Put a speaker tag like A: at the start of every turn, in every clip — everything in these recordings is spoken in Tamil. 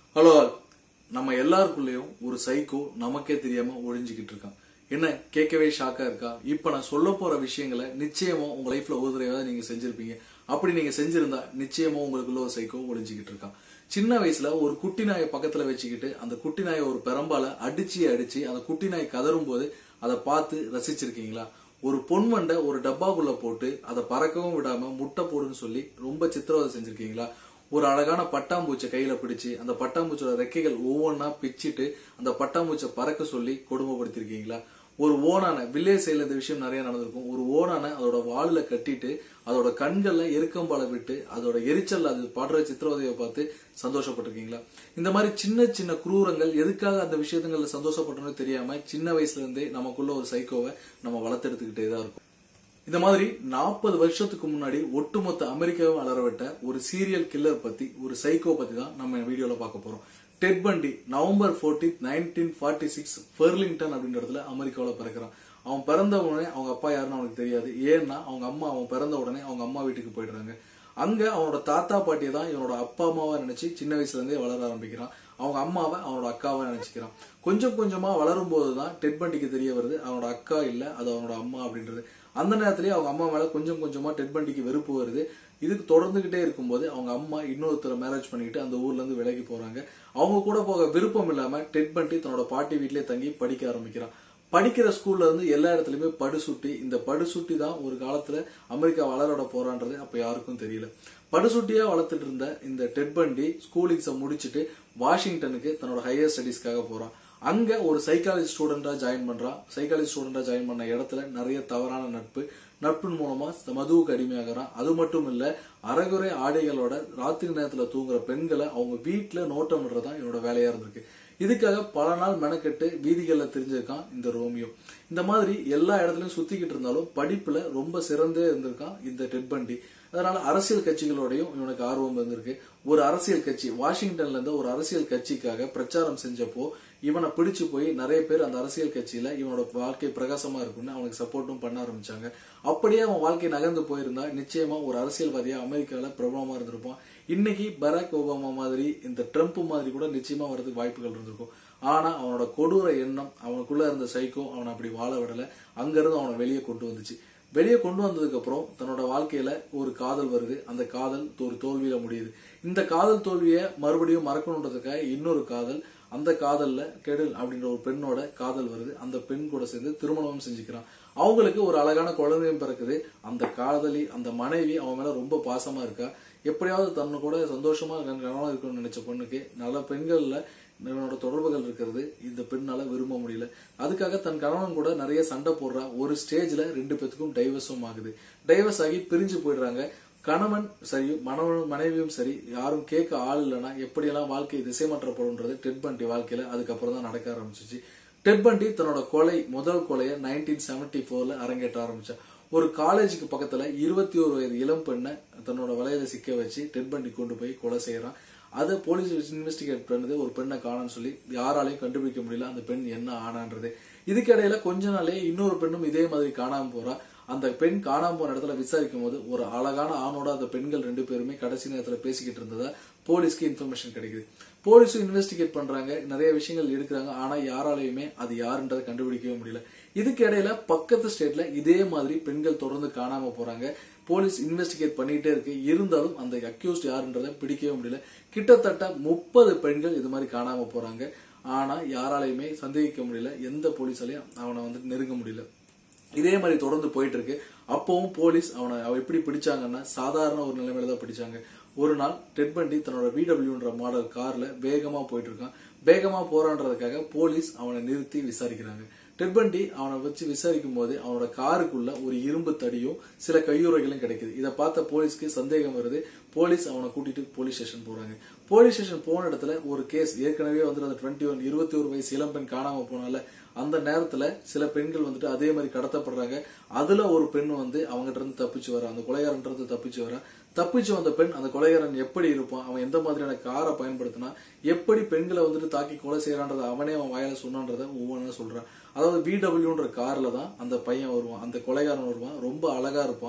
A: ஹலோ நம்ம எல்லாருக்குள்ளேயும் ஒரு சைக்கோ நமக்கே தெரியாம ஒழிஞ்சுக்கிட்டு இருக்கான் என்ன கேட்கவே ஷாக்கா இருக்கா இப்ப நான் சொல்ல போற விஷயங்களை நிச்சயமா உங்க லைஃப்ல ஒரு தடவை நீங்க செஞ்சிருப்பீங்க அப்படி நீங்க செஞ்சிருந்தா நிச்சயமா உங்களுக்குள்ள ஒரு சைக்கோ ஒழிஞ்சுக்கிட்டு இருக்கான் சின்ன வயசுல ஒரு குட்டி நாயை பக்கத்துல வச்சுக்கிட்டு அந்த குட்டி நாயை ஒரு பெரம்பால அடிச்சு அடிச்சு அந்த குட்டி நாய் கதறும் போது அதை பார்த்து ரசிச்சிருக்கீங்களா ஒரு பொன்வண்டை ஒரு டப்பாக்குள்ள போட்டு அதை பறக்கவும் விடாம முட்டை போடுன்னு சொல்லி ரொம்ப சித்திரவதை செஞ்சிருக்கீங்களா ஒரு அழகான பட்டாம்பூச்சை கையில பிடிச்சு அந்த பட்டாம்பூச்சோட ரெக்கைகள் ஒவ்வொன்றா பிச்சிட்டு அந்த பட்டாம்பூச்சை பறக்க சொல்லி கொடுமைப்படுத்திருக்கீங்களா ஒரு ஓனான வில்லேஜ் சைடுல இந்த விஷயம் நிறைய நடந்திருக்கும் ஒரு ஓனான அதோட வாலில் கட்டிட்டு அதோட கண்கள்ல எருக்கம்பால விட்டு அதோட எரிச்சல் அது பாடுற சித்திரவதையை பார்த்து சந்தோஷப்பட்டிருக்கீங்களா இந்த மாதிரி சின்ன சின்ன குரூரங்கள் எதுக்காக அந்த விஷயத்துங்கள்ல சந்தோஷப்பட்டோன்னு தெரியாம சின்ன வயசுல இருந்தே நமக்குள்ள ஒரு சைக்கோவை நம்ம வளர்த்தெடுத்துக்கிட்டே தான் இருக்கும் இந்த மாதிரி நாற்பது வருஷத்துக்கு முன்னாடி ஒட்டுமொத்த அமெரிக்காவை அலறவிட்ட ஒரு சீரியல் கில்லர் பத்தி ஒரு சைக்கோ பத்தி தான் நம்ம வீடியோல பார்க்க போறோம் Ted Bundy November 14 nineteen forty six Burlington அப்படின்ற இடத்துல அமெரிக்காவில் பிறக்கிறான் அவன் பிறந்த உடனே அவங்க அப்பா யாருன்னு அவனுக்கு தெரியாது ஏன்னா அவங்க அம்மா அவன் பிறந்த உடனே அவங்க அம்மா வீட்டுக்கு போயிடுறாங்க அங்க அவனோட தாத்தா பாட்டியை தான் இவனோட அப்பா அம்மாவா நினைச்சு சின்ன வயசுல இருந்தே வளர ஆரம்பிக்கிறான் அவங்க அம்மாவை அவனோட அக்காவா நினைச்சுக்கிறான் கொஞ்சம் கொஞ்சமா வளரும் போதுதான் டெட் பண்டிக்கு தெரிய வருது அவனோட அக்கா இல்ல அது அவனோட அம்மா அப்படின்றது அந்த நேரத்திலேயே அவங்க அம்மா மேல கொஞ்சம் கொஞ்சமா டெட் பண்டிக்கு வெறுப்பு வருது இதுக்கு தொடர்ந்துகிட்டே இருக்கும்போது அவங்க அம்மா இன்னொருத்தரை மேரேஜ் பண்ணிக்கிட்டு அந்த ஊர்ல இருந்து விலகி போறாங்க அவங்க கூட போக விருப்பம் இல்லாம டெட் பண்டி தன்னோட பாட்டி வீட்டிலே தங்கி படிக்க ஆரம்பிக்கிறான் படிக்கிற ஸ்கூல்ல இருந்து எல்லா இடத்துலயுமே படுசுட்டி இந்த படுசுட்டி தான் ஒரு காலத்துல அமெரிக்கா வளரோட போறான்றது அப்ப யாருக்கும் தெரியல படுசுட்டியா வளர்த்துட்டு இருந்த இந்த டெட் பண்டி ஸ்கூலிங்ஸை முடிச்சுட்டு வாஷிங்டனுக்கு தன்னோட ஹையர் ஸ்டடீஸ்க்காக போறான் அங்க ஒரு சைக்காலஜி ஸ்டூடெண்டா ஜாயின் பண்றான் சைக்காலஜி ஸ்டூடெண்டா ஜாயின் பண்ண இடத்துல நிறைய தவறான நட்பு நட்பின் மூலமா மதுவுக்கு அடிமையாகிறான் அது மட்டும் இல்ல அரைகுறை ஆடைகளோட ராத்திரி நேரத்துல தூங்குற பெண்களை அவங்க வீட்டுல நோட்டம் விடுறதா என்னோட வேலையா இருந்திருக்கு இதுக்காக பல நாள் மெனக்கெட்டு வீதிகள்ல தெரிஞ்சிருக்கான் இந்த ரோமியோ இந்த மாதிரி எல்லா இடத்துலயும் சுத்திக்கிட்டு இருந்தாலும் படிப்புல ரொம்ப சிறந்தே இருந்திருக்கான் இந்த டெட் பண்டி அதனால அரசியல் கட்சிகளோடையும் இவனுக்கு ஆர்வம் இருந்திருக்கு ஒரு அரசியல் கட்சி வாஷிங்டன்ல இருந்த ஒரு அரசியல் கட்சிக்காக பிரச்சாரம் செஞ்சப்போ இவனை பிடிச்சு போய் நிறைய பேர் அந்த அரசியல் கட்சியில இவனோட வாழ்க்கை பிரகாசமா இருக்கும்னு அவனுக்கு சப்போர்ட்டும் பண்ண ஆரம்பிச்சாங்க அப்படியே அவன் வாழ்க்கை நகர்ந்து போயிருந்தா நிச்சயமா ஒரு அரசியல்வாதியா அமெரிக்கால பிரபலமா இருந்திருப்பான் இன்னைக்கு பராக் ஒபாமா மாதிரி இந்த ட்ரம்ப் மாதிரி கூட நிச்சயமா வரதுக்கு வாய்ப்புகள் இருந்திருக்கும் ஆனா அவனோட கொடூர எண்ணம் அவனுக்குள்ள இருந்த சைக்கோ அவனை அப்படி வாழ விடல அங்கிருந்து அவனை வெளியே கொண்டு வந்துச்சு வெளியே கொண்டு வந்ததுக்கு அப்புறம் தன்னோட வாழ்க்கையில ஒரு காதல் வருது அந்த காதல் ஒரு தோல்வியில முடியுது இந்த காதல் தோல்வியை மறுபடியும் மறக்கணுன்றதுக்காக இன்னொரு காதல் அந்த காதல்ல கெடல் அப்படின்ற ஒரு பெண்ணோட காதல் வருது அந்த பெண் கூட சேர்ந்து திருமணமும் செஞ்சுக்கிறான் அவங்களுக்கு ஒரு அழகான குழந்தையும் பிறக்குது அந்த காதலி அந்த மனைவி அவன் மேல ரொம்ப பாசமா இருக்கா எப்படியாவது தன்னு கூட சந்தோஷமா கனவா இருக்கணும்னு நினைச்ச பொண்ணுக்கு நல்ல பெண்கள்ல இவனோட தொடர்புகள் இருக்கிறது இந்த பெண்ணால விரும்ப முடியல அதுக்காக தன் கணவன் கூட நிறைய சண்டை போடுறா ஒரு ஸ்டேஜ்ல ரெண்டு பேத்துக்கும் டைவர்ஸும் ஆகுது டைவர்ஸ் ஆகி பிரிஞ்சு போயிடுறாங்க கணவன் சரி மனவன் மனைவியும் சரி யாரும் கேட்க ஆள் இல்லைன்னா எப்படியெல்லாம் வாழ்க்கை திசை மாற்றப்படும்ன்றது டெட் பண்டி வாழ்க்கையில அதுக்கப்புறம் தான் நடக்க ஆரம்பிச்சிச்சு டெட் பண்டி தன்னோட கொலை முதல் கொலையை நைன்டீன் செவன்டி போர்ல அரங்கேற்ற ஆரம்பிச்சா ஒரு காலேஜுக்கு பக்கத்துல இருபத்தி ஒரு வயது இளம் பெண்ணை தன்னோட வலையில சிக்க வச்சு டெட் பண்டி கொண்டு போய் கொலை செய்யறான் அதை போலீஸ் இன்வெஸ்டிகேட் பண்ணது ஒரு பெண்ணை காணும்னு சொல்லி யாராலையும் கண்டுபிடிக்க முடியல அந்த பெண் என்ன ஆனான்றது இதுக்கிடையில கொஞ்ச நாளே இன்னொரு பெண்ணும் இதே மாதிரி காணாம போறா அந்த பெண் காணாம போன இடத்துல விசாரிக்கும் போது ஒரு அழகான ஆணோட அந்த பெண்கள் ரெண்டு பேருமே கடைசி நேரத்துல பேசிக்கிட்டு இருந்ததா போலீஸ்க்கு இன்ஃபர்மேஷன் கிடைக்குது போலீஸும் இன்வெஸ்டிகேட் பண்றாங்க நிறைய விஷயங்கள் எடுக்கிறாங்க ஆனா யாராலையுமே அது யாருன்றதை கண்டுபிடிக்கவே முடியல இதுக்கு இடையில பக்கத்து ஸ்டேட்ல இதே மாதிரி பெண்கள் தொடர்ந்து காணாம போறாங்க போலீஸ் இன்வெஸ்டிகேட் பண்ணிட்டே இருக்கு இருந்தாலும் அந்த அக்யூஸ்ட் யாருன்றதை பிடிக்கவே முடியல கிட்டத்தட்ட முப்பது பெண்கள் இது மாதிரி காணாம போறாங்க ஆனா யாராலையுமே சந்தேகிக்க முடியல எந்த போலீஸாலையும் அவனை வந்து நெருங்க முடியல இதே மாதிரி தொடர்ந்து போயிட்டு இருக்கு அப்பவும் போலீஸ் அவனை அவ எப்படி பிடிச்சாங்கன்னா சாதாரண ஒரு நிலைமையில தான் பிடிச்சாங்க ஒரு நாள் டெட் பண்டி தன்னோட விடபிள்யூன்ற மாடல் கார்ல வேகமா போயிட்டு இருக்கான் வேகமா போறான்றதுக்காக போலீஸ் அவனை நிறுத்தி விசாரிக்கிறாங்க டெட் பண்டி அவனை வச்சு விசாரிக்கும் போது அவனோட காருக்குள்ள ஒரு இரும்பு தடியும் சில கையுறைகளும் கிடைக்குது இதை பார்த்த போலீஸ்க்கு சந்தேகம் வருது போலீஸ் அவனை கூட்டிட்டு போலீஸ் ஸ்டேஷன் போறாங்க போலீஸ் ஸ்டேஷன் போன இடத்துல ஒரு கேஸ் ஏற்கனவே வந்துட்டு அந்த டுவெண்ட்டி ஒன் இருபத்தி ஒரு வயசு இளம்பெண் காணாம போனால அந்த நேரத்துல சில பெண்கள் வந்துட்டு அதே மாதிரி கடத்தப்படுறாங்க அதுல ஒரு பெண் வந்து அவங்ககிட்ட இருந்து தப்பிச்சு வர அந்த கொலைகாரன்றது தப்பிச்சு வர தப்பிச்சு வந்த பெண் அந்த கொலைகாரன் எப்படி இருப்பான் அவன் எந்த மாதிரியான காரை பயன்படுத்தினா எப்படி பெண்களை வந்துட்டு தாக்கி கொலை செய்யறான்றத அவனே அவன் வாயால சொன்னான்றத ஒவ்வொன்றா சொல்றான் அதாவது பிடபிள்யூன்ற கார்ல தான் அந்த பையன் வருவான் அந்த கொலைகாரன் வருவான் ரொம்ப அழகா இருப்பான்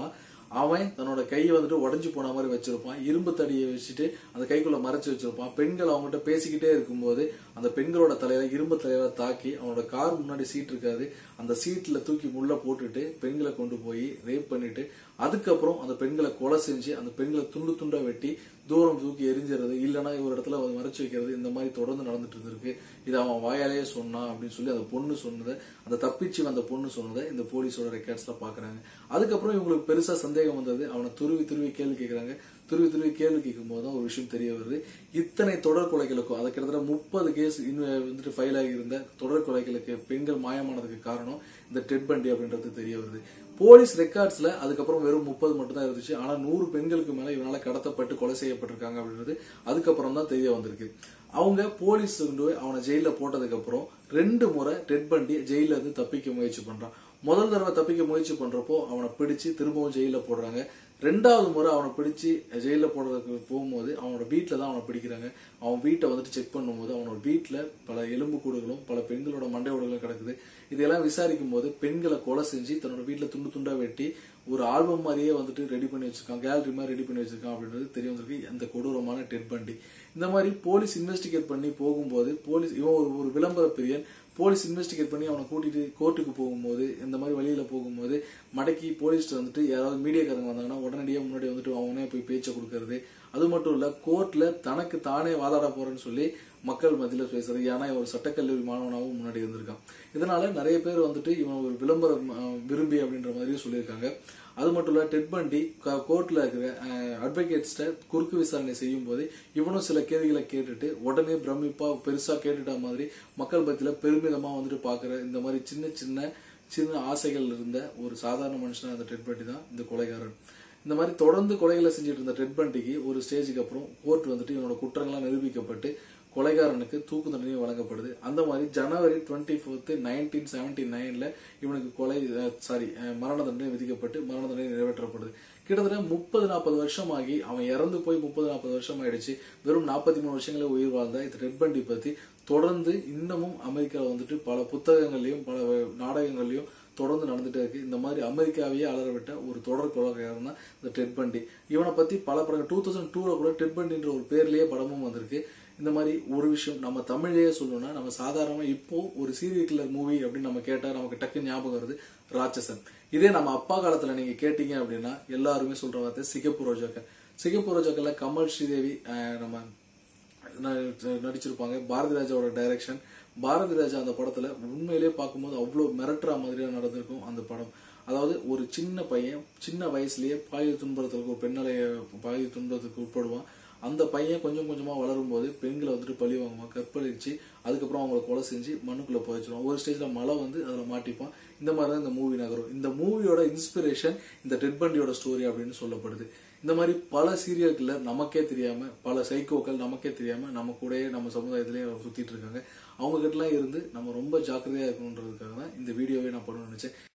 A: அவன் தன்னோட கையை வந்துட்டு உடஞ்சு போன மாதிரி வச்சிருப்பான் இரும்பு தடியை வச்சுட்டு அந்த கைக்குள்ள மறைச்சு வச்சிருப்பான் பெண்கள் அவங்ககிட்ட பேசிக்கிட்டே இருக்கும்போது அந்த பெண்களோட தலையில இரும்பு தலையில தாக்கி அவனோட கார் முன்னாடி சீட் இருக்காது அந்த சீட்ல தூக்கி முள்ள போட்டுட்டு பெண்களை கொண்டு போய் ரேப் பண்ணிட்டு அதுக்கப்புறம் அந்த பெண்களை கொலை செஞ்சு அந்த பெண்களை துண்டு துண்டா வெட்டி தூரம் தூக்கி எரிஞ்சிறது இல்லைன்னா ஒரு இடத்துல அதை மறைச்சு வைக்கிறது இந்த மாதிரி தொடர்ந்து நடந்துட்டு இருந்திருக்கு இது அவன் வாயாலேயே சொன்னான் அப்படின்னு சொல்லி அந்த பொண்ணு சொன்னதை அந்த தப்பிச்சு வந்த பொண்ணு சொன்னதை இந்த போலீஸோட ரெக்கார்ட்ஸ்ல பாக்குறாங்க அதுக்கப்புறம் இவங்களுக்கு பெருசா சந்தேகம் வந்தது அவனை துருவி துருவி கேள்வி கேட்கறாங்க துருவி துருவி கேள்வி கேட்கும் போது தான் ஒரு விஷயம் தெரிய வருது இத்தனை தொடர் கொலைகளுக்கும் அதை கிட்டத்தட்ட முப்பது கேஸ் வந்துட்டு ஃபைல் ஆகி இருந்த தொடர் கொலைகளுக்கு பெண்கள் மாயமானதுக்கு காரணம் இந்த டெட் பண்டி அப்படின்றது தெரிய வருது போலீஸ் ரெக்கார்ட்ஸ்ல அதுக்கப்புறம் வெறும் முப்பது மட்டும் தான் இருந்துச்சு ஆனா நூறு பெண்களுக்கு மேல இவனால கடத்தப்பட்டு கொலை செய்யப்பட்டிருக்காங்க அப்படின்றது அதுக்கப்புறம் தான் தெரிய வந்திருக்கு அவங்க போலீஸ் கொண்டு போய் அவனை ஜெயில போட்டதுக்கு அப்புறம் ரெண்டு முறை டெட் பண்டி ஜெயில இருந்து தப்பிக்க முயற்சி பண்றான் முதல் தடவை தப்பிக்க முயற்சி பண்றப்போ அவனை பிடிச்சு திரும்பவும் ஜெயில போடுறாங்க ரெண்டாவது முறை அவனை பிடிச்சு ஜெயில போடுறதுக்கு போகும்போது அவனோட வீட்டில தான் அவனை பிடிக்கிறாங்க அவன் வீட்டை வந்துட்டு செக் பண்ணும்போது அவனோட வீட்டுல பல எலும்பு கூடுகளும் பல பெண்களோட மண்டை ஓடுகளும் கிடக்குது இதெல்லாம் விசாரிக்கும் போது பெண்களை கொலை செஞ்சு தன்னோட வீட்டுல துண்டு துண்டா வெட்டி ஒரு ஆல்பம் மாதிரியே வந்துட்டு ரெடி பண்ணி வச்சிருக்கான் கேலரி மாதிரி ரெடி பண்ணி வச்சிருக்கான் அப்படின்றது தெரிய வந்திருக்கு அந்த கொடூரமான டெட் பண்டி இந்த மாதிரி போலீஸ் இன்வெஸ்டிகேட் பண்ணி போகும்போது போலீஸ் இவன் ஒரு ஒரு விளம்பர பிரியன் போலீஸ் இன்வெஸ்டிகேட் பண்ணி அவனை கூட்டிட்டு கோர்ட்டுக்கு போகும்போது இந்த மாதிரி வழியில போகும்போது மடக்கி போலீஸ்ட்டு வந்துட்டு யாராவது மீடியாக்காரங்க வந்தாங்கன்னா உடனடியாக முன்னாடி வந்துட்டு அவனே போய் பேச்சை கொடுக்கறது அது மட்டும் இல்ல கோர்ட்ல தனக்கு தானே வாதாட போறேன்னு சொல்லி மக்கள் மத்தியில பேசுறது ஏன்னா இவன் ஒரு சட்டக்கல்லூரி மாணவனாகவும் முன்னாடி இருந்திருக்கான் இதனால நிறைய பேர் வந்துட்டு இவன் ஒரு விளம்பரம் அஹ், விரும்பி அப்படின்ற மாதிரியும் சொல்லியிருக்காங்க அது மட்டும் இல்ல டெட் பண்டி கோர்ட்ல இருக்கிற அட்வொகேட்ஸ்ட குறுக்கு விசாரணை செய்யும் போது இவனும் சில கேள்விகளை கேட்டுட்டு உடனே பிரமிப்பா பெருசா கேட்டுட்ட மாதிரி மக்கள் மத்தியில பெருமிதமா வந்துட்டு பாக்குற இந்த மாதிரி சின்ன சின்ன சின்ன ஆசைகள் இருந்த ஒரு சாதாரண மனுஷனா அந்த டெட் பண்டி தான் இந்த கொலைகாரன் இந்த மாதிரி தொடர்ந்து கொலைகளை செஞ்சுட்டு இருந்த டெட் பண்டிக்கு ஒரு ஸ்டேஜுக்கு அப்புறம் கோர்ட் வந்துட்டு இவனோட குற்றங்கள்லாம் நிரூபிக்கப்பட்டு கொலைகாரனுக்கு தூக்கு தண்டனை வழங்கப்படுது அந்த மாதிரி ஜனவரி டுவெண்ட்டி ஃபோர்த்து நைன்டீன் செவன்டி நைன்ல இவனுக்கு கொலை சாரி மரண தண்டனை விதிக்கப்பட்டு மரண தண்டனை நிறைவேற்றப்படுது கிட்டத்தட்ட முப்பது நாற்பது வருஷம் ஆகி அவன் இறந்து போய் முப்பது நாற்பது வருஷம் ஆயிடுச்சு வெறும் நாற்பத்தி மூணு வருஷங்களே உயிர் வாழ்ந்த இந்த ரெட் பண்டி பத்தி தொடர்ந்து இன்னமும் அமெரிக்காவில் வந்துட்டு பல புத்தகங்கள்லயும் பல நாடகங்கள்லயும் தொடர்ந்து நடந்துட்டே இருக்கு இந்த மாதிரி அமெரிக்காவையே அலற விட்ட ஒரு தொடர் கொலைகாரன் தான் இந்த டெட் பண்டி இவனை பத்தி பல படங்கள் டூ தௌசண்ட் டூல கூட டெட் பண்டின்ற ஒரு பேர்லயே படமும் வந்திருக்கு இந்த மாதிரி ஒரு விஷயம் நம்ம தமிழ்லயே சொல்லணும்னா நம்ம சாதாரணமா இப்போ ஒரு சீரியல் கில்லர் மூவி அப்படின்னு நம்ம கேட்டா நமக்கு டக்கு ஞாபகம் வருது ராட்சசன் இதே நம்ம அப்பா காலத்துல நீங்க கேட்டீங்க அப்படின்னா எல்லாருமே சொல்ற வார்த்தை சிகப்பு ரோஜாக்கள் சிகப்பு ரோஜாக்கள்ல கமல் ஸ்ரீதேவி அஹ், நம்ம ந- நடிச்சிருப்பாங்க பாரதி ராஜாவோட டைரக்ஷன் பாரதி ராஜா அந்த படத்துல உண்மையிலேயே பார்க்கும்போது அவ்வளவு மிரட்டுற மாதிரியா நடந்திருக்கும் அந்த படம் அதாவது ஒரு சின்ன பையன் சின்ன வயசுலயே பாலியல் துன்புறுத்தலுக்கு ஒரு பெண்ணலைய பாலியல் துன்புறுத்தலுக்கு உட்படுவான் அந்த பையன் கொஞ்சம் கொஞ்சமா வளரும் போது பெண்களை வந்துட்டு பழி வாங்குவான் கற்பழிச்சு அதுக்கப்புறம் அவங்களை கொலை செஞ்சு மண்ணுக்குள்ள புதைச்சிருவான் ஒரு ஸ்டேஜ்ல மழை வந்து அதுல மாட்டிப்பான் இந்த மாதிரி தான் இந்த மூவி நகரும் இந்த மூவியோட இன்ஸ்பிரேஷன் இந்த டெட் பண்டியோட ஸ்டோரி அப்படின்னு சொல்லப்படுது இந்த மாதிரி பல சீரியல் கில்லர் நமக்கே தெரியாம பல சைக்கோக்கள் நமக்கே தெரியாம நம்ம கூடயே நம்ம சமுதாயத்திலேயே சுத்திட்டு இருக்காங்க அவங்க கிட்டலாம் இருந்து நம்ம ரொம்ப ஜாக்கிரதையா இருக்கணுன்றதுக்காக தான் இந்த வீடியோவே நான் பண்ணணும்னு நினைச்சேன்